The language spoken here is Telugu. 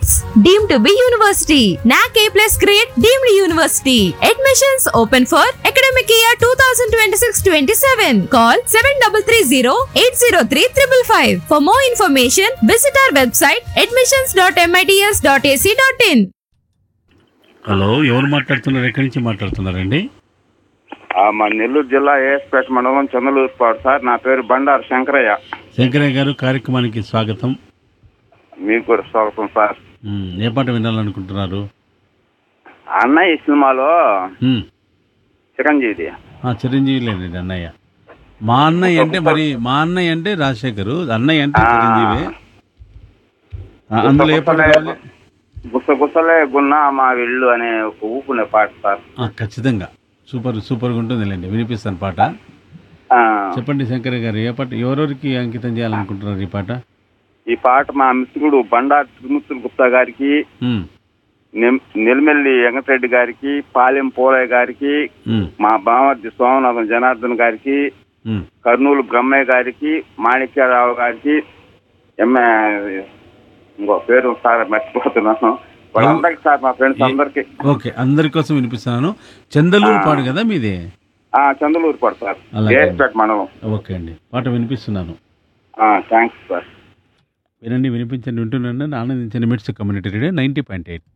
It's deemed to be university. NAC A plus grade deemed university. Admissions open for academic year 2026-27. Call 7330-803-555. For more information, visit our website admissions.mits.ac.in. Hello ఎవరు మాట్లాడుతున్నారు ఎక్కడి నుంచి మాట్లాడుతున్నారండి ఆ, మా నెల్లూరు జిల్లా ఏఎస్పేట మండలం చంద్రలూరుపాడు సార్ నా పేరు బండారు శంకరయ్య శంకరయ్య గారు కార్యక్రమానికి స్వాగతం మీకు కూడా స్వాగతం సార్ ఉమ్, ఏ పాట వినాలనుకుంటున్నారు అన్నయ్య ఈ సినిమాలో ఉమ్, చిరంజీవి ఆ, చిరంజీవి లేండి అన్నయ్య మా అన్నయ్య అంటే మరి మా అన్నయ్య అంటే రాజశేఖరు అన్నయ్య అంటే చిరంజీవి ఆ, అందులో ఏ పాట కావాలి గుస గుసలే గున్న మా ఇల్లు అనే ఒక ఊపునే పాట సార్ ఆ, ఖచ్చితంగా సూపర్ సూపర్గా ఉంటుందిలేండి వినిపిస్తాను పాట ఆ, చెప్పండి శంకరయ్య గారు ఏ పాట ఎవరెవరికి అంకితం చేయాలనుకుంటున్నారు ఈ పాట ఈ పాట మా మిత్రుడు బండారు త్రిమూర్తులు గుప్తా గారికి ఉమ్, నెమ్- నెల్మెల్లి వెంకటరెడ్డి గారికి పాలెం పోలయ్య గారికి ఉమ్, మా బామర్ది సోమనాథం జనార్దన్ గారికి ఉమ్. కర్నూలు బ్రహ్మయ్య గారికి మాణిక్యరావు గారికి ఎంఏ ఇంకో పేరు సార్ మర్చిపోతున్నాను వాళ్ళందరికీ సార్ మా ఫ్రెండ్స్ అందరికి ఓకే అందరి కోసం వినిపిస్తున్నాను చందలూరు పాడు కదా మీది ఆ, చంద్రలూరు పడు సార్ అలాగే. ఏఎస్పేట మండలం ఓకే అండి పాట వినిపిస్తున్నాను థ్యాంక్స్ సార్ వినండి వినిపించండి వింటున్నాను ఆనందించండి MITS community radio ninety point eight